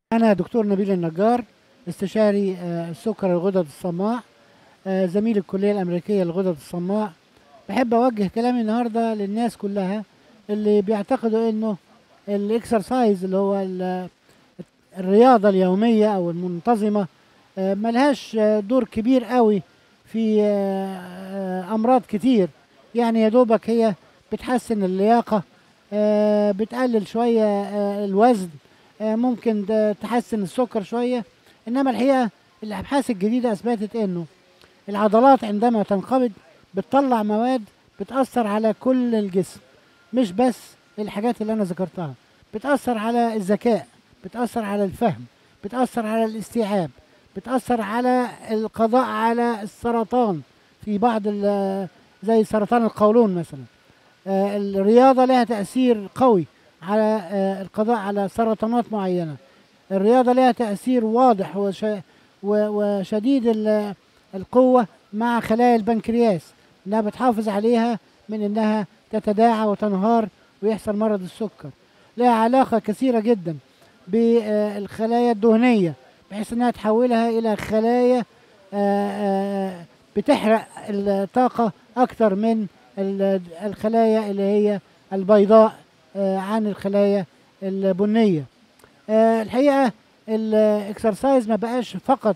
أنا دكتور نبيل النجار استشاري آه، السكر الغدد الصماء آه، زميل الكلية الأمريكية للغدد الصماء بحب أوجه كلامي النهاردة للناس كلها اللي بيعتقدوا إنه الإكسرسايز اللي هو ال- الرياضة اليومية أو المنتظمة آه، ملهاش آه، دور كبير قوي في آه، آه، أمراض كتير يعني يا دوبك هي بتحسن اللياقة آه، بتقلل شوية آه، الوزن آه، ممكن ده تحسن السكر شوية إنما الحقيقة الأبحاث الجديدة أثبتت إنه العضلات عندما تنقبض بتطلع مواد بتأثر على كل الجسم مش بس الحاجات اللي أنا ذكرتها بتأثر على الذكاء بتأثر على الفهم بتأثر على الاستيعاب بتأثر على القضاء على السرطان في بعض ال- زي سرطان القولون مثلا آه، الرياضة لها تأثير قوي على آه، القضاء على سرطانات معينة الرياضة لها تأثير واضح وش و- وشديد ال- القوة مع خلايا البنكرياس انها بتحافظ عليها من انها تتداعى وتنهار ويحصل مرض السكر لها علاقة كثيرة جدا بالخلايا الدهنية بحيث انها تحولها الى خلايا آه، آه، بتحرق الطاقة اكتر من ال- الخلايا اللي هي البيضاء آه، عن الخلايا البنية آه، الحقيقة الاكسرسايز ما بقاش فقط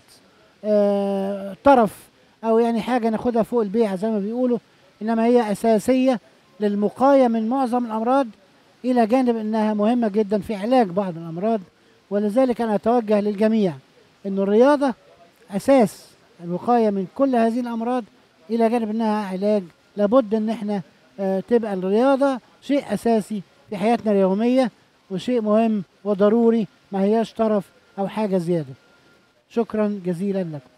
آه، طرف او يعني حاجة ناخدها فوق البيعة زي ما بيقولوا انما هي اساسية للمقاية من معظم الامراض الى جانب انها مهمة جدا في علاج بعض الامراض ولذلك انا اتوجه للجميع انه الرياضة اساس الوقاية من كل هذه الامراض الى جانب انها علاج لابد ان احنا آه، تبقى الرياضة شيء اساسي في حياتنا اليومية وشيء مهم وضروري ما هياش طرف او حاجة زيادة شكرا جزيلا لكم